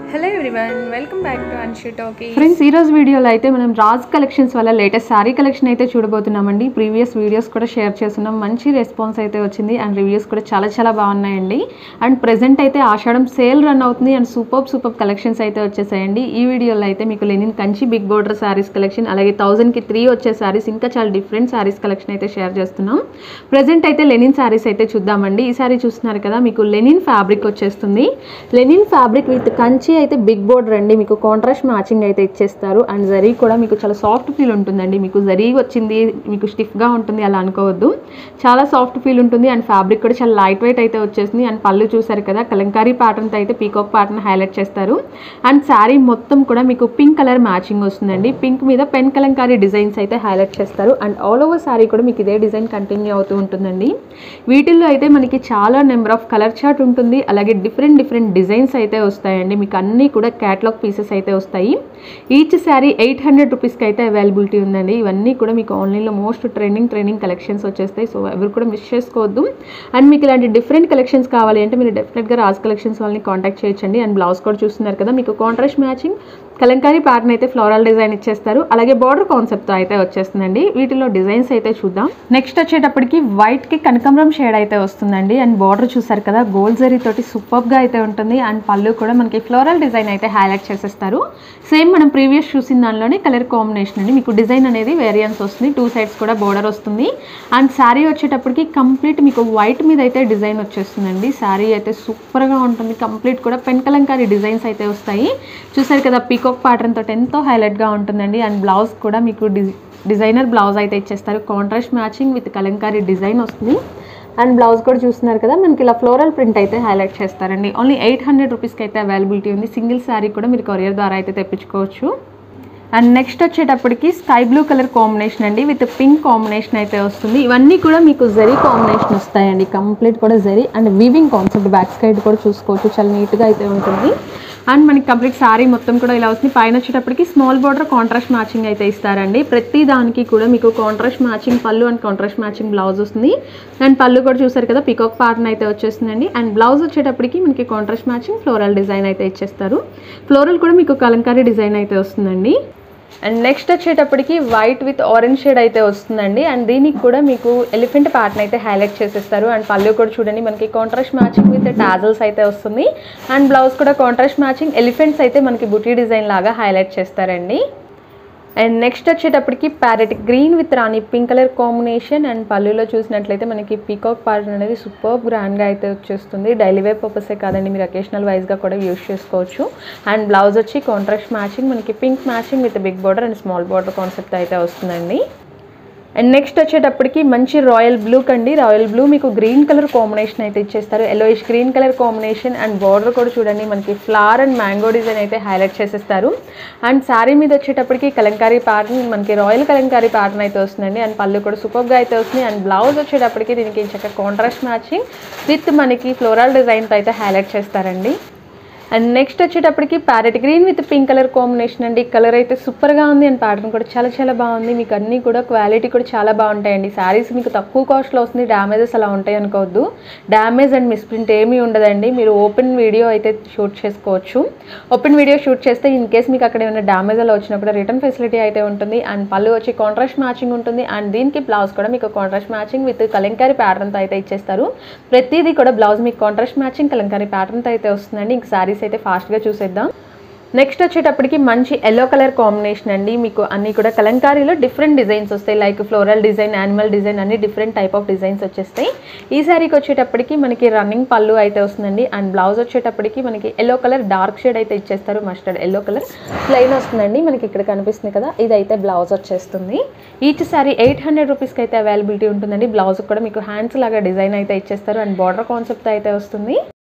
hello everyone welcome back to Anshu talkie friends ఈ రోజు వీడియోలో అయితే మనం రాజ్ కలెక్షన్స్ వల్ల లేటెస్ట్ శారీ కలెక్షన్ అయితే చూడబోతున్నామండి ప్రీవియస్ వీడియోస్ కూడా షేర్ చేస్తున్నాం మంచి రెస్పాన్స్ అయితే వచ్చింది అండ్ రివ్యూస్ కూడా చాలా చాలా బాగున్నాయండి అండ్ ప్రెసెంట్ అయితే ఆషాఢం సేల్ రన్ అవుతుంది అండ్ సూపర్ సూపర్ కలెక్షన్స్ అయితే వచ్చేసాయండి ఈ వీడియోలో అయితే మీకు linen Kanchi big border sarees collection అలాగే థౌజండ్కి త్రీ వచ్చే శారీస్ ఇంకా చాలా డిఫరెంట్ శారీస్ కలెక్షన్ అయితే షేర్ చేస్తున్నాం ప్రెసెంట్ అయితే లెనిన్ శారీస్ అయితే చూద్దామండి ఈ శారీ చూస్తున్నారు కదా మీకు లెనిన్ ఫ్యాబ్రిక్ వచ్చేస్తుంది లెనిన్ ఫ్యాబ్రిక్ విత్ కంచి అయితే బిగ్ బోర్డర్ అండి మీకు కాంట్రాస్ట్ మ్యాచింగ్ అయితే ఇచ్చేస్తారు అండ్ జరీ కూడా మీకు చాలా సాఫ్ట్ ఫీల్ ఉంటుందండి మీకు జరీ వచ్చింది మీకు స్టిఫ్గా ఉంటుంది అలా అనుకోవద్దు చాలా సాఫ్ట్ ఫీల్ ఉంటుంది అండ్ ఫ్యాబ్రిక్ కూడా చాలా లైట్ వెయిట్ అయితే వచ్చేసింది అండ్ పళ్ళు చూసారు కదా కలంకారీ ప్యాటర్న్తో అయితే పీకాక్ ప్యాటర్న్ హైలైట్ చేస్తారు అండ్ శారీ మొత్తం కూడా మీకు పింక్ కలర్ మ్యాచింగ్ వస్తుందండి పింక్ మీద పెన్ కలంకారీ డిజైన్స్ అయితే హైలైట్ చేస్తారు అండ్ ఆల్ ఓవర్ శారీ కూడా మీకు ఇదే డిజైన్ కంటిన్యూ అవుతూ ఉంటుందండి వీటిల్లో అయితే మనకి చాలా నెంబర్ ఆఫ్ కలర్ చార్ట్ ఉంటుంది అలాగే డిఫరెంట్ డిఫరెంట్ డిజైన్స్ అయితే వస్తాయండి మీకు అన్నీ కూడా క్యాటలాగ్ పీసెస్ అయితే వస్తాయి ఈచ్ శారీ ఎయిట్ హండ్రెడ్ రూపీస్కి అయితే అవైలబిలిటీ ఉందండి ఇవన్నీ కూడా మీకు ఆన్లైన్లో మోస్ట్ ట్రెండింగ్ ట్రెండింగ్ కలెక్షన్స్ వచ్చేస్తాయి సో ఎవరు కూడా మిస్ చేసుకోవద్దు అండ్ మీకు ఇలాంటి డిఫరెంట్ కలెక్షన్స్ కావాలి అంటే మీరు డెఫినెట్గా రాజ్ కలెక్షన్స్ వాళ్ళని కాంటాక్ట్ చేయొచ్చండి అండ్ బ్లౌజ్ కూడా చూస్తున్నారు కదా మీకు కాంట్రాస్ట్ మ్యాచింగ్ కలంకారీ ప్యాటర్న్ అయితే ఫ్లోరల్ డిజైన్ ఇచ్చేస్తారు అలాగే బార్డర్ కాన్సెప్ట్తో అయితే వచ్చేస్తుందండి వీటిలో డిజైన్స్ అయితే చూద్దాం నెక్స్ట్ వచ్చేటప్పటికి వైట్కి కనకాంబరం షేడ్ అయితే వస్తుందండి అండ్ బార్డర్ చూసారు కదా గోల్డ్ జరీ తోటి సూపర్గా అయితే ఉంటుంది అండ్ పళ్ళు కూడా మనకి ఫ్లోరల్ డిజైన్ అయితే హైలైట్ చేసేస్తారు సేమ్ మనం ప్రీవియస్ చూసిన దానిలోనే కలర్ కాంబినేషన్ అండి మీకు డిజైన్ అనేది వేరియన్స్ వస్తుంది టూ సైడ్స్ కూడా బోర్డర్ వస్తుంది అండ్ శారీ వచ్చేటప్పటికి కంప్లీట్ మీకు వైట్ మీద అయితే డిజైన్ వచ్చేస్తుందండి శారీ అయితే సూపర్గా ఉంటుంది కంప్లీట్ కూడా పెన్ కలంకారీ డిజైన్స్ అయితే వస్తాయి చూసారు కదా పీకాక్ ప్యాటర్న్ తోటి ఎంతో హైలైట్గా ఉంటుందండి అండ్ బ్లౌజ్ కూడా మీకు డిజ్ డిజైనర్ బ్లౌజ్ అయితే ఇచ్చేస్తారు contrast matching with Kalamkari design వస్తుంది అండ్ బ్లౌజ్ కూడా చూస్తున్నారు కదా మనకి ఇలా ఫ్లోరల్ ప్రింట్ అయితే హైలైట్ చేస్తారండి ఓన్లీ ఎయిట్ హండ్రెడ్ రూపీస్కి అయితే అవైలబిలిటీ ఉంది సింగిల్ శారీ కూడా మీరు కొరియర్ ద్వారా అయితే తెప్పించుకోవచ్చు అండ్ నెక్స్ట్ వచ్చేటప్పటికి స్కై బ్లూ కలర్ కాంబినేషన్ అండి విత్ పింక్ కాంబినేషన్ అయితే వస్తుంది ఇవన్నీ కూడా మీకు జరీ కాంబినేషన్ వస్తాయండి కంప్లీట్ కూడా zari and weaving concept back side కూడా చూసుకోవచ్చు చాలా నీట్గా అయితే ఉంటుంది అండ్ మనకి కంప్లీట్ శారీ మొత్తం కూడా ఇలా వస్తుంది పైన వచ్చేటప్పటికి స్మాల్ బార్డర్ కాంట్రాస్ట్ మ్యాచింగ్ అయితే ఇస్తారండి ప్రతి దానికి కూడా మీకు కాంట్రాస్ట్ మ్యాచింగ్ పళ్ళు అండ్ కాంట్రాస్ట్ మ్యాచింగ్ బ్లౌజ్ వస్తుంది అండ్ పళ్ళు కూడా చూసారు కదా పికాక్ ప్యాటర్న్ అయితే వచ్చేస్తుందండి అండ్ బ్లౌజ్ వచ్చేటప్పటికి మనకి కాంట్రాస్ట్ మ్యాచింగ్ ఫ్లోరల్ డిజైన్ అయితే ఇచ్చేస్తారు ఫ్లోరల్ కూడా మీకు కలంకారీ డిజైన్ అయితే వస్తుందండి అండ్ నెక్స్ట్ వచ్చేటప్పటికి వైట్ విత్ ఆరెంజ్ షేడ్ అయితే వస్తుందండి అండ్ దీనికి కూడా మీకు ఎలిఫెంట్ ప్యాటర్న్ అయితే హైలైట్ చేసేస్తారు అండ్ పళ్ళు కూడా చూడండి మనకి కాంట్రాస్ట్ మ్యాచింగ్ విత్ టాజల్స్ అయితే వస్తుంది అండ్ బ్లౌజ్ కూడా కాంట్రాస్ట్ మ్యాచింగ్ ఎలిఫెంట్స్ అయితే మనకి బుటీ డిజైన్ లాగా హైలైట్ చేస్తారండి అండ్ నెక్స్ట్ వచ్చేటప్పటికి parrot green with rani pink colour combination and పళ్ళులో చూసినట్లయితే మనకి పీకాక్ ప్యాటర్న్ అనేది సూపర్ గ్రాండ్గా అయితే వచ్చేస్తుంది డైలీ వేర్ పర్పసే కాదండి మీరు అకేషనల్ వైజ్గా కూడా యూస్ చేసుకోవచ్చు అండ్ బ్లౌజ్ వచ్చి కాంట్రాస్ట్ మ్యాచింగ్ మనకి pink matching with big border and small border concept అయితే వస్తుందండి అండ్ నెక్స్ట్ వచ్చేటప్పటికి మంచి రాయల్ బ్లూ కండి రాయల్ బ్లూ మీకు గ్రీన్ కలర్ కాంబినేషన్ అయితే ఇచ్చేస్తారు yellowish green colour combination and border కూడా చూడండి మనకి ఫ్లవర్ అండ్ మ్యాంగో డిజైన్ అయితే హైలైట్ చేసేస్తారు అండ్ శారీ మీద వచ్చేటప్పటికి కలంకారీ ప్యాటర్న్ మనకి రాయల్ కలంకారీ ప్యాటర్న్ అయితే వస్తుందండి అండ్ పళ్ళు కూడా సూపర్గా అయితే వస్తుంది అండ్ బ్లౌజ్ వచ్చేటప్పటికి దీనికి చక్కగా కాంట్రాస్ట్ మ్యాచింగ్ విత్ మనకి ఫ్లోరల్ డిజైన్తో అయితే హైలైట్ చేస్తారండి అండ్ నెక్స్ట్ వచ్చేటప్పటికి parrot green with pink colour combination అండి కలర్ అయితే సూపర్గా ఉంది అండ్ ప్యాటర్న్ కూడా చాలా చాలా బాగుంది మీకు అన్నీ కూడా క్వాలిటీ కూడా చాలా బాగుంటాయండి శారీస్ మీకు తక్కువ కాస్ట్లో వస్తుంది డ్యామేజెస్ అలా ఉంటాయి అనుకోవద్దు డ్యామేజ్ అండ్ మిస్ప్రింట్ ఏమీ ఉండదండి మీరు ఓపెన్ వీడియో అయితే షూట్ చేసుకోవచ్చు ఓపెన్ వీడియో షూట్ చేస్తే ఇన్ కేస్ మీకు అక్కడ ఏమైనా డ్యామేజ్ అలా వచ్చినప్పుడు రిటర్న్ ఫెసిలిటీ అయితే ఉంటుంది అండ్ పళ్ళు వచ్చి కాంట్రాస్ట్ మ్యాచింగ్ ఉంటుంది అండ్ దీనికి బ్లౌజ్ కూడా మీకు కాంట్రాస్ట్ మ్యాచింగ్ విత్ కలంకారీ ప్యాటర్న్తో అయితే ఇచ్చేస్తారు ప్రతిదీ కూడా బ్లౌజ్ మీకు కాంట్రాస్ట్ మ్యాచింగ్ కలంకారీ ప్యాటర్న్తో అయితే వస్తుందండి ఇంక శారీస్ అయితే ఫాస్ట్గా చూసేద్దాం నెక్స్ట్ వచ్చేటప్పటికి మంచి ఎల్లో కలర్ కాంబినేషన్ అండి మీకు అన్ని కూడా కలంకారీలో డిఫరెంట్ డిజైన్స్ వస్తాయి like floral design animal design అన్ని డిఫరెంట్ టైప్ ఆఫ్ డిజైన్స్ వచ్చేస్తాయి ఈ శారీకి వచ్చేటప్పటికి మనకి రన్నింగ్ పళ్ళు అయితే వస్తుందండి అండ్ బ్లౌజ్ వచ్చేటప్పటికి మనకి ఎల్లో కలర్ డార్క్ షేడ్ అయితే ఇచ్చేస్తారు మస్టర్డ్ ఎల్లో కలర్ ప్లెయిన్ వస్తుందండి మనకి ఇక్కడ కనిపిస్తుంది కదా ఇదైతే బ్లౌజ్ వచ్చేస్తుంది ఈచ్ శారీ ఎయిట్ హండ్రెడ్ రూపీస్కి అయితే అవైలబిలిటీ ఉంటుందండి బ్లౌజ్ కూడా మీకు హ్యాండ్స్ లాగా డిజైన్ అయితే ఇచ్చేస్తారు అండ్ బార్డర్ కాన్సెప్ట్ అయితే వస్తుంది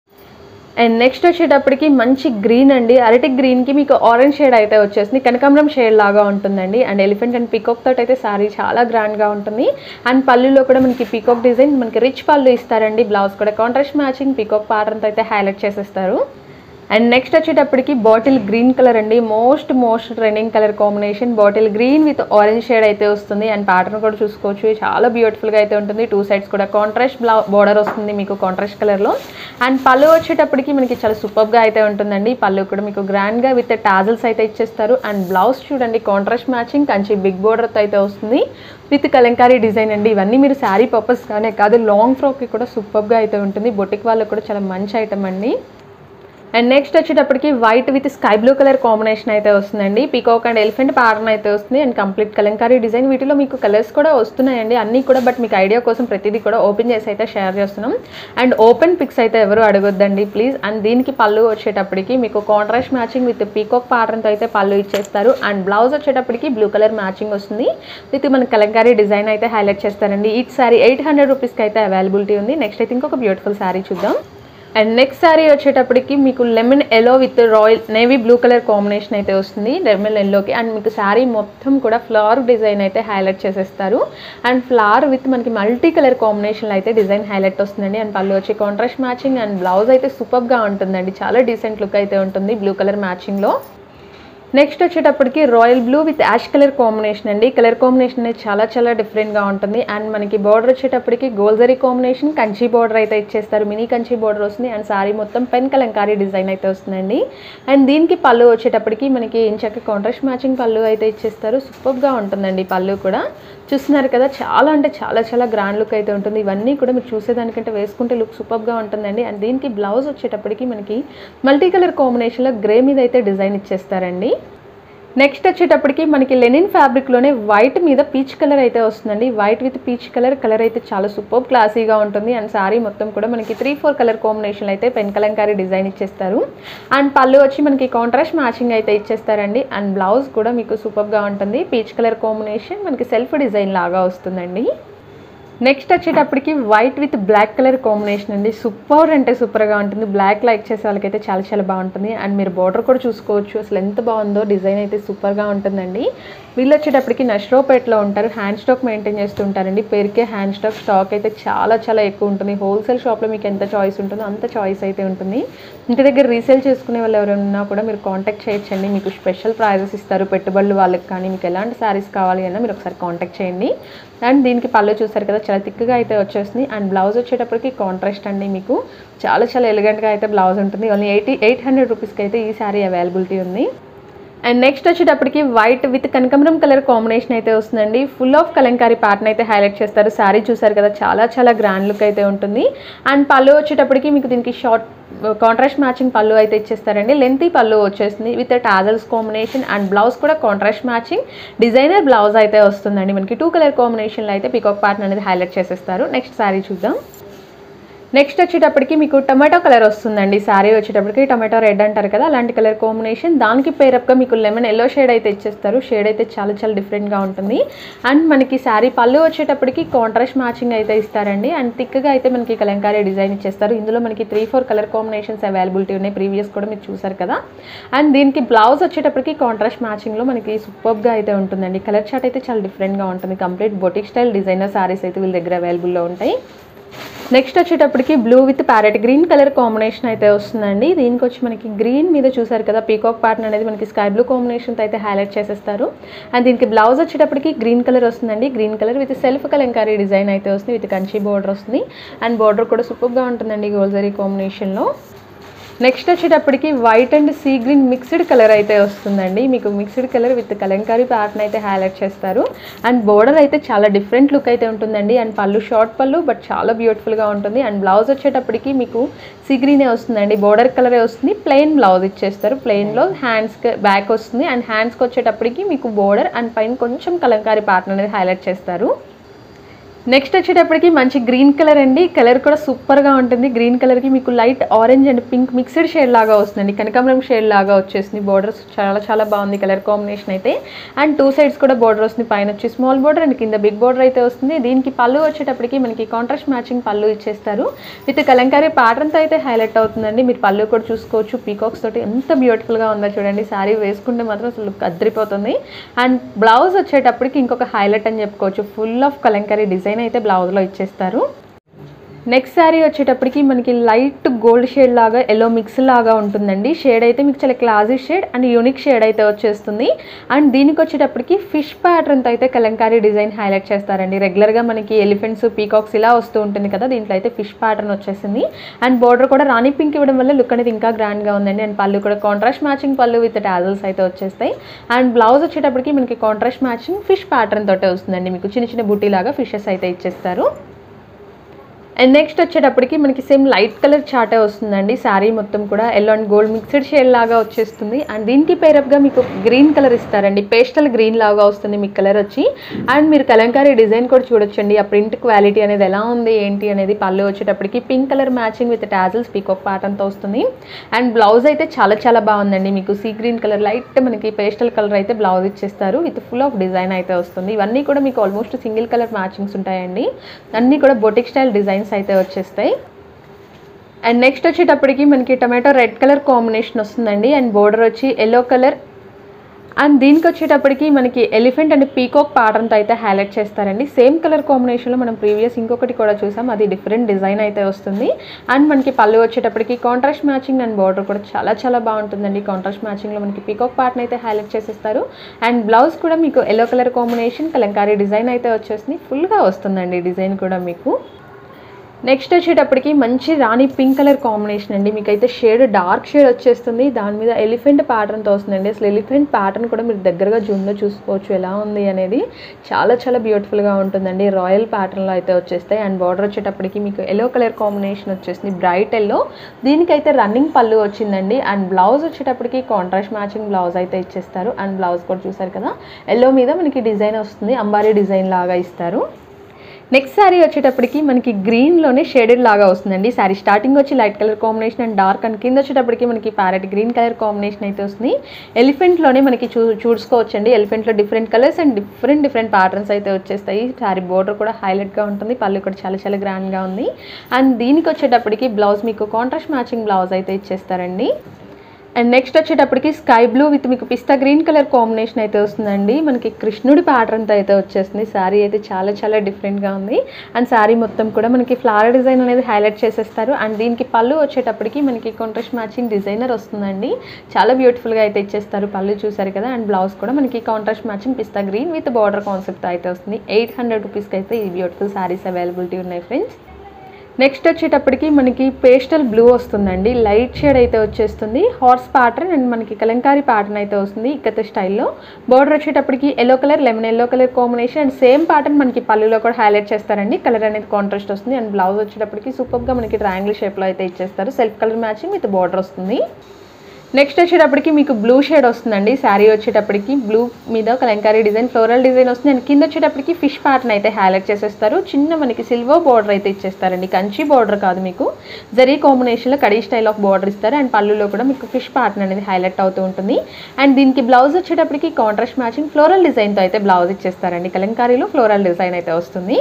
అండ్ నెక్స్ట్ వచ్చేటప్పటికి మంచి గ్రీన్ అండి అరటి గ్రీన్కి మీకు ఆరెంజ్ షేడ్ అయితే వచ్చేసింది కనకాంబరం షేడ్ లాగా ఉంటుందండి అండ్ ఎలిఫెంట్ అండ్ పీకాక్ తోటి అయితే శారీ చాలా గ్రాండ్గా ఉంటుంది అండ్ పళ్ళులో కూడా మనకి పీకాక్ డిజైన్ మనకి రిచ్ పళ్ళు ఇస్తారండి బ్లౌజ్ కూడా కాంట్రాస్ట్ మ్యాచింగ్ పీకాక్ ప్యాటర్న్తో అయితే హైలైట్ చేసేస్తారు అండ్ నెక్స్ట్ వచ్చేటప్పటికి బాటిల్ గ్రీన్ కలర్ అండి most most trending colour combination bottle green with orange shade అయితే వస్తుంది అండ్ ప్యాటర్న్ కూడా చూసుకోవచ్చు చాలా బ్యూటిఫుల్గా అయితే ఉంటుంది టూ సైడ్స్ కూడా కాంట్రాస్ట్ బ్లా బార్డర్ వస్తుంది మీకు కాంట్రాస్ట్ కలర్లో అండ్ పళ్ళు వచ్చేటప్పటికి మనకి చాలా సూపర్గా అయితే ఉంటుందండి పళ్ళు కూడా మీకు గ్రాండ్గా విత్ టాజల్స్ అయితే ఇచ్చేస్తారు అండ్ బ్లౌజ్ చూడండి కాంట్రాస్ట్ మ్యాచింగ్ కంచి బిగ్ బోర్డర్తో అయితే వస్తుంది విత్ కలంకారీ డిజైన్ అండి ఇవన్నీ మీరు శారీ పర్పస్ కానీ కాదు లాంగ్ ఫ్రాక్కి కూడా సూపర్గా అయితే ఉంటుంది బొటిక్ వాళ్ళకి కూడా చాలా మంచి ఐటమ్ అండి అండ్ నెక్స్ట్ వచ్చేటప్పటికి white with sky blue colour combination అయితే వస్తుందండి పీకాక్ అండ్ ఎలిఫెంట్ ప్యాటర్న్ అయితే వస్తుంది అండ్ కంప్లీట్ కలంకారీ డిజైన్ వీటిలో మీకు కలర్స్ కూడా వస్తున్నాయండి అన్నీ కూడా బట్ మీకు ఐడియా కోసం ప్రతిదీ కూడా ఓపెన్ చేసి అయితే షేర్ చేస్తున్నాం అండ్ ఓపెన్ పిక్స్ అయితే ఎవరు అడగొద్దండి ప్లీజ్ అండ్ దీనికి పళ్ళు వచ్చేటప్పటికి మీకు కాంట్రాస్ట్ మ్యాచింగ్ విత్ పీకాక్ ప్యాటర్న్తో అయితే పళ్ళు ఇచ్చేస్తారు అండ్ బ్లౌజ్ వచ్చేటప్పటికి బ్లూ కలర్ మ్యాచింగ్ వస్తుంది విత్ మన కలంకారీ డిజైన్ అయితే హైలైట్ చేస్తారండి ఈ సారీ ఎయిట్ హండ్రెడ్ రూపీస్కి అయితే అవైలబిలిటీ ఉంది నెక్స్ట్ అయితే ఇంకొక బ్యూటిఫుల్ శారీ చూద్దాం అండ్ నెక్స్ట్ శారీ వచ్చేటప్పటికి మీకు lemon yellow with royal navy blue colour combination అయితే వస్తుంది లెమన్ ఎల్లోకి అండ్ మీకు శారీ మొత్తం కూడా ఫ్లవర్ డిజైన్ అయితే హైలైట్ చేసేస్తారు అండ్ ఫ్లవర్ విత్ మనకి మల్టీ కలర్ కాంబినేషన్లో అయితే డిజైన్ హైలైట్ వస్తుందండి అండ్ పళ్ళు వచ్చి కాంట్రాస్ట్ మ్యాచింగ్ అండ్ బ్లౌజ్ అయితే సూపర్గా ఉంటుందండి చాలా డీసెంట్ లుక్ అయితే ఉంటుంది బ్లూ కలర్ మ్యాచింగ్లో నెక్స్ట్ వచ్చేటప్పటికి royal blue with ash colour combination అండి కలర్ కాంబినేషన్ అనేది చాలా చాలా డిఫరెంట్గా ఉంటుంది అండ్ మనకి బార్డర్ వచ్చేటప్పటికి గోల్జరీ కాంబినేషన్ కంచి బార్డర్ అయితే ఇచ్చేస్తారు మినీ కంచి బార్డర్ వస్తుంది అండ్ సారీ మొత్తం పెన్ కలంకారీ డిజైన్ అయితే వస్తుందండి అండ్ దీనికి పళ్ళు వచ్చేటప్పటికి మనకి ఇంచక్క కాంట్రాస్ట్ మ్యాచింగ్ పళ్ళు అయితే ఇచ్చేస్తారు సూపర్గా ఉంటుందండి పళ్ళు కూడా చూస్తున్నారు కదా చాలా అంటే చాలా చాలా గ్రాండ్ లుక్ అయితే ఉంటుంది ఇవన్నీ కూడా మీరు చూసేదానికంటే వేసుకుంటే లుక్ సూపర్గా ఉంటుందండి అండ్ దీనికి బ్లౌజ్ వచ్చేటప్పటికి మనకి మల్టీ కలర్ కాంబినేషన్లో గ్రే మీద అయితే డిజైన్ ఇచ్చేస్తారండి నెక్స్ట్ వచ్చేటప్పటికి మనకి లెనిన్ ఫ్యాబ్రిక్లోనే వైట్ మీద పీచ్ కలర్ అయితే వస్తుందండి white with peach colour colour అయితే చాలా సూపర్ క్లాసీగా ఉంటుంది అండ్ సారీ మొత్తం కూడా మనకి త్రీ ఫోర్ కలర్ కాంబినేషన్ అయితే పెన్ కలంకారీ డిజైన్ ఇచ్చేస్తారు అండ్ పళ్ళు వచ్చి మనకి కాంట్రాస్ట్ మ్యాచింగ్ అయితే ఇచ్చేస్తారండి అండ్ బ్లౌజ్ కూడా మీకు సూపర్గా ఉంటుంది పీచ్ కలర్ కాంబినేషన్ మనకి సెల్ఫ్ డిజైన్ లాగా వస్తుందండి నెక్స్ట్ వచ్చేటప్పటికి white with black colour combination అండి సూపర్ అంటే సూపర్గా ఉంటుంది బ్లాక్ లైక్ చేసే వాళ్ళకైతే చాలా చాలా బాగుంటుంది అండ్ మీరు బార్డర్ కూడా చూసుకోవచ్చు అసలు ఎంత బాగుందో డిజైన్ అయితే సూపర్గా ఉంటుందండి వీళ్ళు వచ్చేటప్పటికి నష్రోపేట్లో ఉంటారు హ్యాండ్ స్టాక్ మెయింటైన్ చేస్తూ ఉంటారండి పేరుకే హ్యాండ్ స్టాక్ స్టాక్ అయితే చాలా చాలా ఎక్కువ ఉంటుంది హోల్సేల్ షాప్లో మీకు ఎంత చాయిస్ ఉంటుందో అంత చాయిస్ అయితే ఉంటుంది ఇంటి దగ్గర రీసేల్ చేసుకునే వాళ్ళు ఎవరైనా ఉన్నా కూడా మీరు కాంటాక్ట్ చేయొచ్చండి మీకు స్పెషల్ ప్రైజెస్ ఇస్తారు పెట్టుబడులు వాళ్ళకి కానీ మీకు ఎలాంటి శారీస్ కావాలి అన్నా మీరు ఒకసారి కాంటాక్ట్ చేయండి అండ్ దీనికి పళ్ళు చూసారు కదా చాలా థిక్గా అయితే వచ్చేస్తుంది అండ్ బ్లౌజ్ వచ్చేటప్పటికి కాంట్రాస్ట్ అండి మీకు చాలా చాలా ఎలిగెంట్గా అయితే బ్లౌజ్ ఉంటుంది ఓన్లీ ఎయిటీ ఎయిట్ హండ్రెడ్ రూపీస్కి అయితే ఈ శారీ అవైలబిలిటీ ఉంది అండ్ నెక్స్ట్ వచ్చేటప్పటికి వైట్ విత్ కనకమరం కలర్ కాంబినేషన్ అయితే వస్తుందండి ఫుల్ ఆఫ్ కలంకారీ ప్యాటర్న్ అయితే హైలైట్ చేస్తారు శారీ చూసారు కదా చాలా చాలా గ్రాండ్ లుక్ అయితే ఉంటుంది అండ్ పళ్ళు వచ్చేటప్పటికి మీకు దీనికి షార్ట్ కాంట్రాస్ట్ మ్యాచింగ్ పళ్ళు అయితే ఇచ్చేస్తారండి లెంతీ పళ్ళు వచ్చేస్తుంది with tassels combination and blouse కూడా కాంట్రాస్ట్ మ్యాచింగ్ డిజైనర్ బ్లౌజ్ అయితే వస్తుందండి మనకి టూ కలర్ కాంబినేషన్లో అయితే పికాక్ ప్యాటర్న్ అనేది హైలైట్ చేసేస్తారు నెక్స్ట్ శారీ చూద్దాం నెక్స్ట్ వచ్చేటప్పటికి మీకు టమాటో కలర్ వస్తుందండి శారీ వచ్చేటప్పటికి టమాటో రెడ్ అంటారు కదా అలాంటి కలర్ కాంబినేషన్ దానికి పేరప్గా మీకు లెమన్ ఎల్లో షేడ్ అయితే ఇచ్చేస్తారు షేడ్ అయితే చాలా చాలా డిఫరెంట్గా ఉంటుంది అండ్ మనకి శారీ పళ్ళు వచ్చేటప్పటికి కాంట్రాస్ట్ మ్యాచింగ్ అయితే ఇస్తారండి అండ్ థిక్గా అయితే మనకి కలంకారీ డిజైన్ ఇచ్చేస్తారు ఇందులో మనకి three four colour combinations availability ఉన్నాయి ప్రీవియస్ కూడా మీరు చూసారు కదా అండ్ దీనికి బ్లౌజ్ వచ్చేటప్పటికి కాంట్రాస్ట్ మ్యాచింగ్లో మనకి సూపర్గా అయితే ఉంటుందండి కలర్ చార్ట్ అయితే చాలా డిఫరెంట్గా ఉంటుంది complete boutique style designer sarees అయితే వీళ్ళ దగ్గర అవైలబుల్లో ఉంటాయి నెక్స్ట్ వచ్చేటప్పటికి blue with parrot green colour combination అయితే వస్తుందండి దీనికి వచ్చి మనకి గ్రీన్ మీద చూసారు కదా పీకాక్ ప్యాటర్న్ అనేది మనకి స్కై బ్లూ కాంబినేషన్తో అయితే హైలైట్ చేసేస్తారు అండ్ దీనికి బ్లౌజ్ వచ్చేటప్పటికి గ్రీన్ కలర్ వస్తుందండి green colour with self Kalamkari design అయితే వస్తుంది విత్ కంచి బోర్డర్ వస్తుంది అండ్ బోర్డర్ కూడా సూపర్గా ఉంటుందండి గోల్జరీ కాంబినేషన్లో నెక్స్ట్ వచ్చేటప్పటికి white and sea green mixed colour అయితే వస్తుందండి మీకు mixed colour with Kalamkari pattern అయితే హైలైట్ చేస్తారు అండ్ బోర్డర్ అయితే చాలా డిఫరెంట్ లుక్ అయితే ఉంటుందండి అండ్ పళ్ళు షార్ట్ పళ్ళు బట్ చాలా బ్యూటిఫుల్గా ఉంటుంది అండ్ బ్లౌజ్ వచ్చేటప్పటికి మీకు సీ గ్రీనే వస్తుందండి బోర్డర్ కలరే వస్తుంది ప్లెయిన్ బ్లౌజ్ ఇచ్చేస్తారు ప్లెయిన్లో హ్యాండ్స్ బ్యాక్ వస్తుంది అండ్ హ్యాండ్స్కి వచ్చేటప్పటికి మీకు బోర్డర్ అండ్ పైన కొంచెం కలంకారీ ప్యాటర్న్ అనేది హైలైట్ చేస్తారు నెక్స్ట్ వచ్చేటప్పటికి మంచి గ్రీన్ కలర్ అండి కలర్ కూడా సూపర్గా ఉంటుంది గ్రీన్ కలర్కి మీకు light orange and pink mixed shade లాగా వస్తుందండి కనకాంబరం షేడ్ లాగా వచ్చేసింది బోర్డర్స్ చాలా చాలా బాగుంది కలర్ కాంబినేషన్ అయితే అండ్ టూ సైడ్స్ కూడా బోర్డర్ వస్తుంది పైన వచ్చి స్మాల్ బోర్డర్ అండ్ కింద బిగ్ బోర్డర్ అయితే వస్తుంది దీనికి పళ్ళు వచ్చేటప్పటికి మనకి కాంట్రాస్ట్ మ్యాచింగ్ పళ్ళు ఇచ్చేస్తారు విత్ కలంకారీ ప్యాటర్న్తో అయితే హైలైట్ అవుతుందండి మీరు పళ్ళు కూడా చూసుకోవచ్చు పీకాక్స్ తోటి ఎంత బ్యూటిఫుల్గా ఉందో చూడండి శారీ వేసుకుంటే మాత్రం అసలు లుక్ అద్దరిపోతుంది అండ్ బ్లౌజ్ వచ్చేటప్పటికి ఇంకొక హైలైట్ అని చెప్పుకోవచ్చు ఫుల్ ఆఫ్ కలంకారీ డిజైన్ అయితే బ్లౌజ్లో ఇచ్చేస్తారు నెక్స్ట్ శారీ వచ్చేటప్పటికి మనకి లైట్ గోల్డ్ షేడ్ లాగా ఎల్లో మిక్స్ లాగా ఉంటుందండి షేడ్ అయితే మీకు చాలా classy shade and unique shade అయితే వచ్చేస్తుంది అండ్ దీనికి వచ్చేటప్పటికి ఫిష్ ప్యాటర్న్తో అయితే కలంకారీ డిజైన్ హైలైట్ చేస్తారండి రెగ్యులర్గా మనకి ఎలిఫెంట్స్ పీకాక్స్ ఇలా వస్తూ ఉంటుంది కదా దీంట్లో అయితే ఫిష్ ప్యాటర్న్ వచ్చేసింది అండ్ బోర్డర్ కూడా రాణి పింక్ ఇవ్వడం వల్ల లుక్ అనేది ఇంకా గ్రాండ్గా ఉందండి అండ్ పళ్ళు కూడా కాంట్రాస్ట్ మ్యాచింగ్ పళ్ళు విత్ టాజల్స్ అయితే వచ్చేస్తాయి అండ్ బ్లౌజ్ వచ్చేటప్పటికి మనకి కాంట్రాస్ట్ మ్యాచింగ్ ఫిష్ ప్యాటర్న్ తోటే వస్తుందండి మీకు చిన్న చిన్న బుట్టి లాగా ఫిషెస్ అయితే ఇచ్చేస్తారు అండ్ నెక్స్ట్ వచ్చేటప్పటికి మనకి సేమ్ లైట్ కలర్ చాటే వస్తుందండి శారీ మొత్తం కూడా yellow and gold mixed shade లాగా వచ్చేస్తుంది అండ్ దీనికి పేరప్గా మీకు గ్రీన్ కలర్ ఇస్తారండి పేస్టల్ గ్రీన్ లాగా వస్తుంది మీకు కలర్ వచ్చి అండ్ మీరు కలంకారీ డిజైన్ కూడా చూడొచ్చండి ఆ ప్రింట్ క్వాలిటీ అనేది ఎలా ఉంది ఏంటి అనేది పళ్ళు వచ్చేటప్పటికి pink colour matching with tassels peacock ప్యాటర్న్తో వస్తుంది అండ్ బ్లౌజ్ అయితే చాలా చాలా బాగుందండి మీకు సీ గ్రీన్ కలర్ లైట్ మనకి పేస్టల్ కలర్ అయితే బ్లౌజ్ ఇచ్చేస్తారు విత్ ఫుల్ ఆఫ్ డిజైన్ అయితే వస్తుంది ఇవన్నీ కూడా మీకు ఆల్మోస్ట్ సింగిల్ కలర్ మ్యాచింగ్స్ ఉంటాయండి అన్నీ కూడా బొటిక్ స్టైల్ డిజైన్స్ అయితే వచ్చేస్తాయి అండ్ నెక్స్ట్ వచ్చేటప్పటికి మనకి టమాటో రెడ్ కలర్ కాంబినేషన్ వస్తుందండి అండ్ బోర్డర్ వచ్చి ఎల్లో కలర్ అండ్ దీనికి వచ్చేటప్పటికి మనకి ఎలిఫెంట్ అండ్ పీకాక్ ప్యాటర్న్తో అయితే హైలైట్ చేస్తారండి సేమ్ కలర్ కాంబినేషన్లో మనం ప్రీవియస్ ఇంకొకటి కూడా చూసాం అది డిఫరెంట్ డిజైన్ అయితే వస్తుంది అండ్ మనకి పళ్ళు వచ్చేటప్పటికి కాంట్రాస్ట్ మ్యాచింగ్ అండ్ బార్డర్ కూడా చాలా చాలా బాగుంటుందండి కాంట్రాస్ట్ మ్యాచింగ్లో మనకి పీకాక్ ప్యాటర్న్ అయితే హైలైట్ చేసేస్తారు అండ్ బ్లౌజ్ కూడా మీకు yellow colour combination Kalamkari design అయితే వచ్చేసింది ఫుల్గా వస్తుందండి డిజైన్ కూడా మీకు నెక్స్ట్ వచ్చేటప్పటికి మంచి రాణి పింక్ కలర్ కాంబినేషన్ అండి మీకు అయితే షేడ్ డార్క్ షేడ్ వచ్చేస్తుంది దాని మీద ఎలిఫెంట్ ప్యాటర్న్తో వస్తుందండి అసలు ఎలిఫెంట్ ప్యాటర్న్ కూడా మీరు దగ్గరగా జూమ్లో చూసుకోవచ్చు ఎలా ఉంది అనేది చాలా చాలా బ్యూటిఫుల్గా ఉంటుందండి రాయల్ ప్యాటర్న్లో అయితే వచ్చేస్తాయి అండ్ బార్డర్ వచ్చేటప్పటికి మీకు ఎల్లో కలర్ కాంబినేషన్ వచ్చేసింది బ్రైట్ ఎల్లో దీనికైతే రన్నింగ్ పళ్ళు వచ్చిందండి అండ్ బ్లౌజ్ వచ్చేటప్పటికి కాంట్రాస్ట్ మ్యాచింగ్ బ్లౌజ్ అయితే ఇచ్చేస్తారు అండ్ బ్లౌజ్ కూడా చూసారు కదా ఎల్లో మీద మనకి డిజైన్ వస్తుంది అంబారీ డిజైన్ లాగా ఇస్తారు నెక్స్ట్ శారీ వచ్చేటప్పటికి మనకి గ్రీన్లోనే షేడెడ్ లాగా వస్తుందండి శారీ స్టార్టింగ్ వచ్చి light colour combination and dark and కింద వచ్చేటప్పటికి మనకి ప్యారెట్ గ్రీన్ కలర్ కాంబినేషన్ అయితే వస్తుంది ఎలిఫెంట్లోనే మనకి చూ చూసుకోవచ్చండి ఎలిఫెంట్లో different colours and different different patterns అయితే వచ్చేస్తాయి శారీ బోర్డర్ కూడా హైలైట్గా ఉంటుంది పళ్ళు కూడా చాలా చాలా గ్రాండ్గా ఉంది అండ్ దీనికి వచ్చేటప్పటికి బ్లౌజ్ మీకు కాంట్రాస్ట్ మ్యాచింగ్ బ్లౌజ్ అయితే ఇచ్చేస్తారండి అండ్ నెక్స్ట్ వచ్చేటప్పటికి స్కై బ్లూ విత్ మీకు పిస్తా గ్రీన్ కలర్ కాంబినేషన్ అయితే వస్తుందండి మనకి కృష్ణుడి ప్యాటర్న్తో అయితే వచ్చేస్తుంది శారీ అయితే చాలా చాలా డిఫరెంట్గా ఉంది అండ్ శారీ మొత్తం కూడా మనకి ఫ్లవర్ డిజైన్ అనేది హైలైట్ చేసేస్తారు అండ్ దీనికి పళ్ళు వచ్చేటప్పటికి మనకి కాంట్రాస్ట్ మ్యాచింగ్ డిజైనర్ వస్తుందండి చాలా బ్యూటిఫుల్గా అయితే ఇచ్చేస్తారు పళ్ళు చూసారు కదా అండ్ బ్లౌజ్ కూడా మనకి కాంట్రాస్ట్ మ్యాచింగ్ పిస్తా గ్రీన్ విత్ బార్డర్ కాన్సెప్ట్ అయితే వస్తుంది ఎయిట్ హండ్రెడ్ రూపీస్కి అయితే ఈ బ్యూటిఫుల్ శారీస్ అవైలబిలిటీ ఉన్నాయి ఫ్రెండ్స్ నెక్స్ట్ వచ్చేటప్పటికి మనకి పేస్టల్ బ్లూ వస్తుందండి లైట్ షేడ్ అయితే వచ్చేస్తుంది హార్స్ ప్యాటర్న్ అండ్ మనకి కలంకారీ ప్యాటర్న్ అయితే వస్తుంది ఇక్కత స్టైల్లో బోర్డర్ వచ్చేటప్పటికి yellow colour lemon yellow colour combination and same pattern మనకి పళ్ళులో కూడా హైలైట్ చేస్తారండి కలర్ అనేది కాంట్రాస్ట్ వస్తుంది అండ్ బ్లౌజ్ వచ్చేటప్పటికి సూపర్గా మనకి ట్రయాంగిల్ షేప్లో అయితే ఇచ్చేస్తారు self colour matching with border వస్తుంది నెక్స్ట్ వచ్చేటప్పటికి మీకు బ్లూ షేడ్ వస్తుందండి శారీ వచ్చేటప్పటికి బ్లూ మీద కలంకారీ డిజైన్ ఫ్లోరల్ డిజైన్ వస్తుంది అండ్ కింద వచ్చేటప్పటికి ఫిష్ ప్యాటర్న్ అయితే హైలైట్ చేసేస్తారు చిన్న మనకి సిల్వర్ బార్డర్ అయితే ఇచ్చేస్తారండి కంచి బార్డర్ కాదు మీకు జరీ కాంబినేషన్లో కడీ స్టైల్ ఆఫ్ బార్డర్ ఇస్తారు అండ్ పళ్ళులో కూడా మీకు ఫిష్ ప్యాటర్న్ అనేది హైలైట్ అవుతూ ఉంటుంది అండ్ దీనికి బ్లౌజ్ వచ్చేటప్పటికి కాంట్రాస్ట్ మ్యాచింగ్ ఫ్లోరల్ డిజైన్తో అయితే బ్లౌజ్ ఇచ్చేస్తారండి కలంకారీలో ఫ్లోరల్ డిజైన్ అయితే వస్తుంది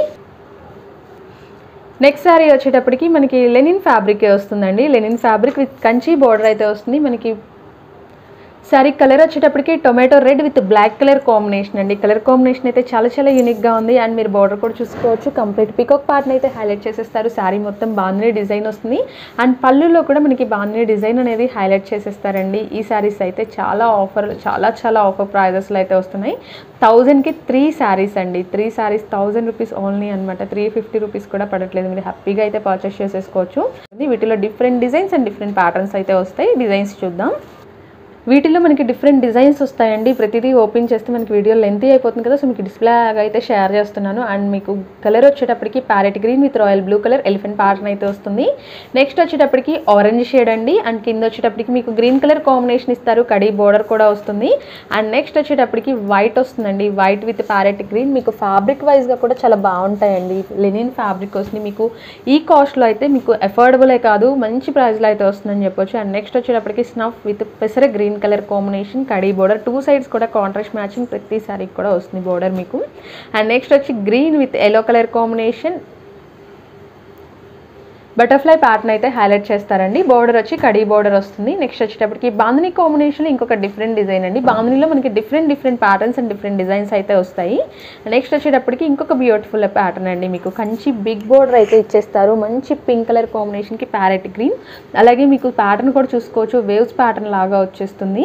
నెక్స్ట్ శారీ వచ్చేటప్పటికి మనకి లెనిన్ ఫ్యాబ్రిక్ వస్తుందండి linen fabric with Kanchi border అయితే వస్తుంది మనకి శారీ కలర్ వచ్చేటప్పటికి tomato red with black colour combination అండి కలర్ కాంబినేషన్ అయితే చాలా చాలా యూనిక్గా ఉంది అండ్ మీరు బార్డర్ కూడా చూసుకోవచ్చు కంప్లీట్ పికాక్ పార్ట్ని అయితే హైలైట్ చేసేస్తారు శారీ మొత్తం బాగుంది డిజైన్ వస్తుంది అండ్ పళ్ళులో కూడా మనకి బాగుంది డిజైన్ అనేది హైలైట్ చేసేస్తారండి ఈ శారీస్ అయితే చాలా ఆఫర్ చాలా చాలా ఆఫర్ ప్రైజెస్లో అయితే వస్తున్నాయి థౌజండ్కి త్రీ శారీస్ అండి three saris thousand rupees only అనమాట త్రీ ఫిఫ్టీ రూపీస్ కూడా పడట్లేదు మీరు హ్యాపీగా అయితే పర్చేస్ చేసేసుకోవచ్చు వీటిలో different designs and different patterns అయితే వస్తాయి డిజైన్స్ చూద్దాం వీటిలో మనకి డిఫరెంట్ డిజైన్స్ వస్తాయండి ప్రతిదీ ఓపెన్ చేస్తే మనకి వీడియో లెంతీ అయిపోతుంది కదా సో మీకు డిస్ప్లే అయితే షేర్ చేస్తున్నాను అండ్ మీకు కలర్ వచ్చేటప్పటికి parrot green with royal blue colour elephant pattern అయితే వస్తుంది నెక్స్ట్ వచ్చేటప్పటికి ఆరెంజ్ షేడ్ అండి అండ్ కింద వచ్చేటప్పటికి మీకు గ్రీన్ కలర్ కాంబినేషన్ ఇస్తారు కడీ బోర్డర్ కూడా వస్తుంది అండ్ నెక్స్ట్ వచ్చేటప్పటికి వైట్ వస్తుందండి వైట్ విత్ ప్యారెట్ గ్రీన్ మీకు ఫ్యాబ్రిక్ వైజ్గా కూడా చాలా బాగుంటాయండి లెనిన్ ఫ్యాబ్రిక్ వస్తుంది మీకు ఈ కాస్ట్లో అయితే మీకు అఫోర్డబులే కాదు మంచి ప్రైస్లో అయితే వస్తుందని చెప్పొచ్చు అండ్ నెక్స్ట్ వచ్చేటప్పటికి స్నఫ్ విత్ పెసర గ్రీన్ కలర్ కాంబినేషన్ కడీ బోర్డర్ టూ సైడ్స్ కూడా కాంట్రాస్ట్ మ్యాచింగ్ ప్రతి సారీకి కూడా వస్తుంది బోర్డర్ మీకు అండ్ నెక్స్ట్ వచ్చి green with yellow colour combination butterfly pattern అయితే హైలైట్ చేస్తారండి బోర్డర్ వచ్చి కడీ బోర్డర్ వస్తుంది నెక్స్ట్ వచ్చేటప్పటికి బాంధనీ కాంబినేషన్ ఇంకొక డిఫరెంట్ డిజైన్ అండి బాంధనీలో మనకి different different patterns and different designs అయితే వస్తాయి నెక్స్ట్ వచ్చేటప్పటికి ఇంకొక బ్యూటిఫుల్ ప్యాటర్న్ అండి మీకు కంచి బిగ్ బోర్డర్ అయితే ఇచ్చేస్తారు మంచి పింక్ కలర్ కాంబినేషన్కి ప్యారెట్ గ్రీన్ అలాగే మీకు ప్యాటర్న్ కూడా చూసుకోవచ్చు వేవ్స్ ప్యాటర్న్ లాగా వచ్చేస్తుంది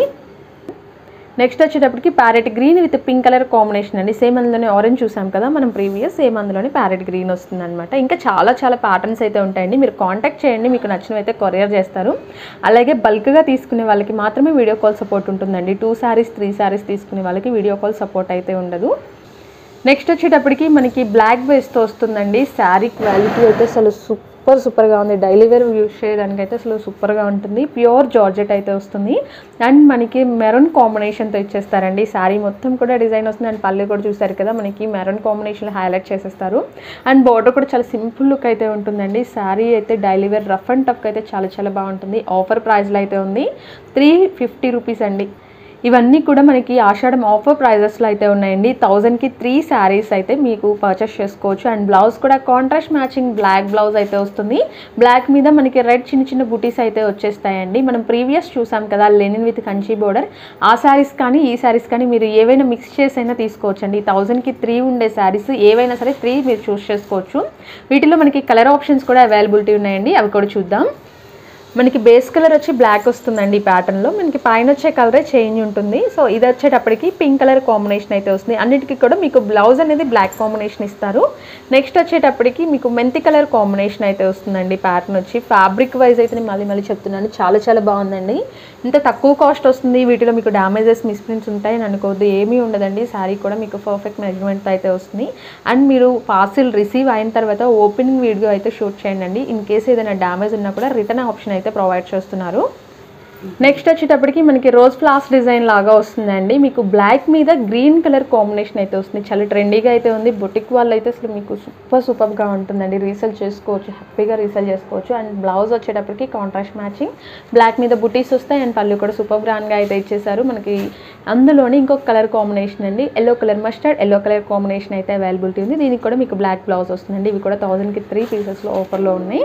నెక్స్ట్ వచ్చేటప్పటికి parrot green with pink colour combination అండి సేమ్ అందులోనే ఆరెంజ్ చూసాం కదా మనం ప్రీవియస్ సేమ్ అందులోనే ప్యారెట్ గ్రీన్ వస్తుంది అనమాట ఇంకా చాలా చాలా ప్యాటర్న్స్ అయితే ఉంటాయండి మీరు కాంటాక్ట్ చేయండి మీకు నచ్చినవి అయితే కొరియర్ చేస్తారు అలాగే బల్క్గా తీసుకునే వాళ్ళకి మాత్రమే వీడియో కాల్ సపోర్ట్ ఉంటుందండి టూ శారీస్ త్రీ శారీస్ తీసుకునే వాళ్ళకి వీడియో కాల్ సపోర్ట్ అయితే ఉండదు నెక్స్ట్ వచ్చేటప్పటికి మనకి బ్లాక్ బేస్తో వస్తుందండి శారీ క్వాలిటీ అయితే అసలు సూపర్ సూపర్గా ఉంది డైలీ వేర్ యూస్ చేయడానికి అయితే అసలు సూపర్గా ఉంటుంది ప్యూర్ జార్జెట్ అయితే వస్తుంది అండ్ మనకి మెరూన్ కాంబినేషన్తో ఇచ్చేస్తారండి శారీ మొత్తం కూడా డిజైన్ వస్తుంది అండ్ పళ్ళు కూడా చూసారు కదా మనకి మెరూన్ కాంబినేషన్ హైలైట్ చేసేస్తారు అండ్ బార్డర్ కూడా చాలా సింపుల్ లుక్ అయితే ఉంటుందండి శారీ అయితే daily wear rough and tough అయితే చాలా చాలా బాగుంటుంది ఆఫర్ ప్రైస్లో అయితే ఉంది త్రీ ఫిఫ్టీ రూపీస్ అండి ఇవన్నీ కూడా మనకి ఆషాఢం ఆఫర్ ప్రైజెస్లో అయితే ఉన్నాయండి థౌజండ్కి త్రీ శారీస్ అయితే మీకు పర్చేస్ చేసుకోవచ్చు అండ్ బ్లౌజ్ కూడా కాంట్రాస్ట్ మ్యాచింగ్ బ్లాక్ బ్లౌజ్ అయితే వస్తుంది బ్లాక్ మీద మనకి రెడ్ చిన్న చిన్న బుటీస్ అయితే వచ్చేస్తాయండి మనం ప్రీవియస్ చూసాం కదా లెనిన్ విత్ కంచి బోర్డర్ ఆ శారీస్ కానీ ఈ శారీస్ కానీ మీరు ఏవైనా మిక్స్ చేసి అయినా తీసుకోవచ్చండి థౌజండ్కి త్రీ ఉండే శారీస్ ఏవైనా సరే త్రీ మీరు చూస్ చేసుకోవచ్చు వీటిలో మనకి కలర్ ఆప్షన్స్ కూడా అవైలబిలిటీ ఉన్నాయండి అవి కూడా చూద్దాం మనకి బేస్ కలర్ వచ్చి బ్లాక్ వస్తుందండి ఈ ప్యాటర్న్లో మనకి పైన వచ్చే కలరే చేంజ్ ఉంటుంది సో ఇది వచ్చేటప్పటికి పింక్ కలర్ కాంబినేషన్ అయితే వస్తుంది అన్నిటికీ కూడా మీకు బ్లౌజ్ అనేది బ్లాక్ కాంబినేషన్ ఇస్తారు నెక్స్ట్ వచ్చేటప్పటికి మీకు మెంతి కలర్ కాంబినేషన్ అయితే వస్తుందండి ప్యాటర్న్ వచ్చి ఫ్యాబ్రిక్ వైజ్ అయితే నేను మళ్ళీ మళ్ళీ చెప్తున్నాను చాలా చాలా బాగుందండి ఇంత తక్కువ కాస్ట్ వస్తుంది వీటిలో మీకు డ్యామేజెస్ మిస్ప్రింట్స్ ఉంటాయని అనుకోవద్దు ఏమీ ఉండదండి శారీ కూడా మీకు పర్ఫెక్ట్ మెజర్మెంట్ అయితే వస్తుంది అండ్ మీరు పార్సిల్ రిసీవ్ అయిన తర్వాత ఓపెనింగ్ వీడియో అయితే షూట్ చేయండి ఇన్ కేసు ఏదైనా డ్యామేజ్ ఉన్నా కూడా రిటర్న్ ఆప్షన్ అయితే ప్రొవైడ్ చేస్తున్నారు నెక్స్ట్ వచ్చేటప్పటికి మనకి రోజ్ ఫ్లాస్ డిజైన్ లాగా వస్తుందండి మీకు బ్లాక్ మీద గ్రీన్ కలర్ కాంబినేషన్ అయితే వస్తుంది చాలా ట్రెండీగా అయితే ఉంది బొటిక్ వాళ్ళు అయితే అసలు మీకు సూపర్ సూపర్గా ఉంటుందండి రీసెల్ చేసుకోవచ్చు హ్యాపీగా రీసెల్ చేసుకోవచ్చు అండ్ బ్లౌజ్ వచ్చేటప్పటికి కాంట్రాస్ట్ మ్యాచింగ్ బ్లాక్ మీద బుటీస్ వస్తాయి అండ్ పళ్ళు కూడా సూపర్ గ్రాండ్గా అయితే ఇచ్చేసారు మనకి అందులోనే ఇంకొక కలర్ కాంబినేషన్ అండి yellow colour mustard yellow colour combination అయితే అవైలబిలిటీ ఉంది దీనికి కూడా మీకు బ్లాక్ బ్లౌజ్ వస్తుందండి ఇవి కూడా థౌజండ్కి త్రీ పీసెస్లో ఆఫర్లో ఉన్నాయి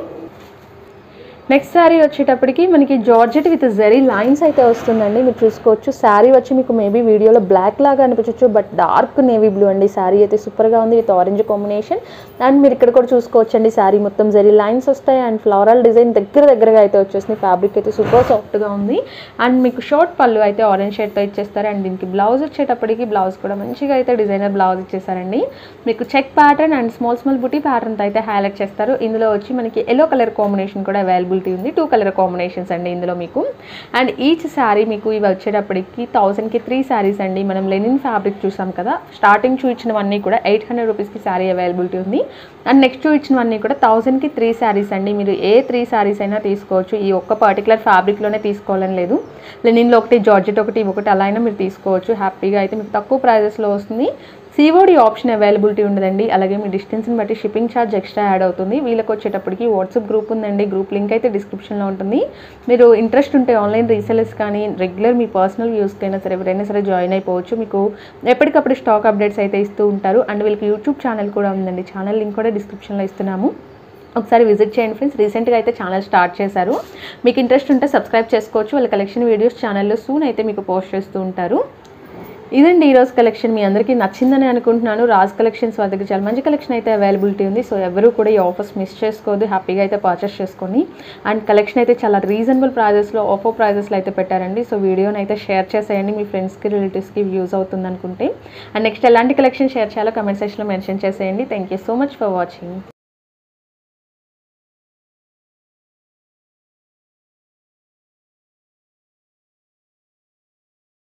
నెక్స్ట్ శారీ వచ్చేటప్పటికి మనకి జార్జెట్ విత్ జెరీ లైన్స్ అయితే వస్తుందండి మీరు చూసుకోవచ్చు శారీ వచ్చి మీకు మేబీ వీడియోలో బ్లాక్ లాగా అనిపించవచ్చు బట్ డార్క్ నేవీ బ్లూ అండి శారీ అయితే సూపర్గా ఉంది విత్ ఆరెంజ్ కాంబినేషన్ అండ్ మీరు ఇక్కడ కూడా చూసుకోవచ్చు అండి శారీ మొత్తం జెరీ లైన్స్ వస్తాయి అండ్ ఫ్లోరల్ డిజైన్ దగ్గర దగ్గరగా అయితే వచ్చేసింది ఫ్యాబ్రిక్ అయితే సూపర్ సాఫ్ట్గా ఉంది అండ్ మీకు షార్ట్ పళ్ళు అయితే ఆరెంజ్ షేడ్తో ఇచ్చేస్తారు అండ్ దీనికి బ్లౌజ్ వచ్చేటప్పటికి బ్లౌజ్ కూడా మంచిగా అయితే డిజైనర్ బ్లౌజ్ ఇచ్చేసారండి మీకు check pattern and small small బుటీ ప్యాటర్న్తో అయితే హైలైట్ చేస్తారు ఇందులో వచ్చి మనకి ఎల్లో కలర్ కాంబినేషన్ కూడా అవైలబిలిటీ ఉంది టూ కలర్ కాంబినేషన్స్ అండి ఇందులో మీకు అండ్ ఈచ్ శారీ మీకు ఇవి వచ్చేటప్పటికి థౌసండ్కి త్రీ శారీస్ అండి మనం లెనిన్ ఫ్యాబ్రిక్ చూసాం కదా స్టార్టింగ్ చూపించినవన్నీ కూడా ఎయిట్ హండ్రెడ్ రూపీస్కి శారీ అవైలబిలిటీ ఉంది అండ్ నెక్స్ట్ చూపించినవన్నీ కూడా థౌసండ్కి త్రీ శారీస్ అండి మీరు ఏ త్రీ శారీస్ అయినా తీసుకోవచ్చు ఈ ఒక్క పర్టికులర్ ఫ్యాబ్రిక్లోనే తీసుకోవాలని లేదు లెనిన్లో ఒకటి జార్జెట్ ఒకటి ఇవి ఒకటి అలా అయినా మీరు తీసుకోవచ్చు హ్యాపీగా అయితే మీకు తక్కువ ప్రైజెస్లో వస్తుంది సిఓడి ఆప్షన్ అవైలబిలిటీ ఉండదండి అలాగే మీ డిస్టెన్స్ని బట్టి షిప్పింగ్ ఛార్జ్ ఎక్స్ట్రా యాడ్ అవుతుంది వీళ్ళకి వచ్చేటప్పటికి వాట్సాప్ గ్రూప్ ఉందండి గ్రూప్ లింక్ అయితే డిస్క్రిప్షన్లో ఉంటుంది మీరు ఇంట్రెస్ట్ ఉంటే ఆన్లైన్ రీసెలర్స్ కానీ రెగ్యులర్ మీ పర్సనల్ యూస్కి అయినా సరే ఎవరైనా సరే జాయిన్ అయిపోవచ్చు మీకు ఎప్పటికప్పుడు స్టాక్ అప్డేట్స్ అయితే ఇస్తూ ఉంటారు అండ్ వీళ్ళకి యూట్యూబ్ ఛానల్ కూడా ఉందండి ఛానల్ లింక్ కూడా డిస్క్రిప్షన్లో ఇస్తున్నాము ఒకసారి విజిట్ చేయండి ఫ్రెండ్స్ రీసెంట్గా అయితే ఛానల్ స్టార్ట్ చేశారు మీకు ఇంట్రెస్ట్ ఉంటే సబ్స్క్రైబ్ చేసుకోవచ్చు వాళ్ళ కలెక్షన్ వీడియోస్ ఛానల్లో సూన్ అయితే మీకు పోస్ట్ చేస్తూ ఉంటారు ఇదండి ఈరోజు కలెక్షన్ మీ అందరికీ నచ్చిందని అనుకుంటున్నాను రాజ్ కలెక్షన్స్ వాళ్ళ దగ్గర చాలా మంచి కలెక్షన్ అయితే అవైలబిలిటీ ఉంది సో ఎవరు కూడా ఈ ఆఫర్స్ మిస్ చేసుకోవద్దు హ్యాపీగా అయితే పర్చేస్ చేసుకోండి అండ్ కలెక్షన్ అయితే చాలా రీజనబుల్ ప్రైజెస్లో ఆఫర్ ప్రైజెస్లో అయితే పెట్టారండి సో వీడియోని అయితే షేర్ చేసేయండి మీ ఫ్రెండ్స్కి రిలేటివ్స్కి యూజ్ అవుతుంది అనుకుంటే అండ్ నెక్స్ట్ ఎలాంటి కలెక్షన్ షేర్ చేయాలో కమెంట్ సెక్షన్లో మెన్షన్ చేసేయండి thank you so much for watching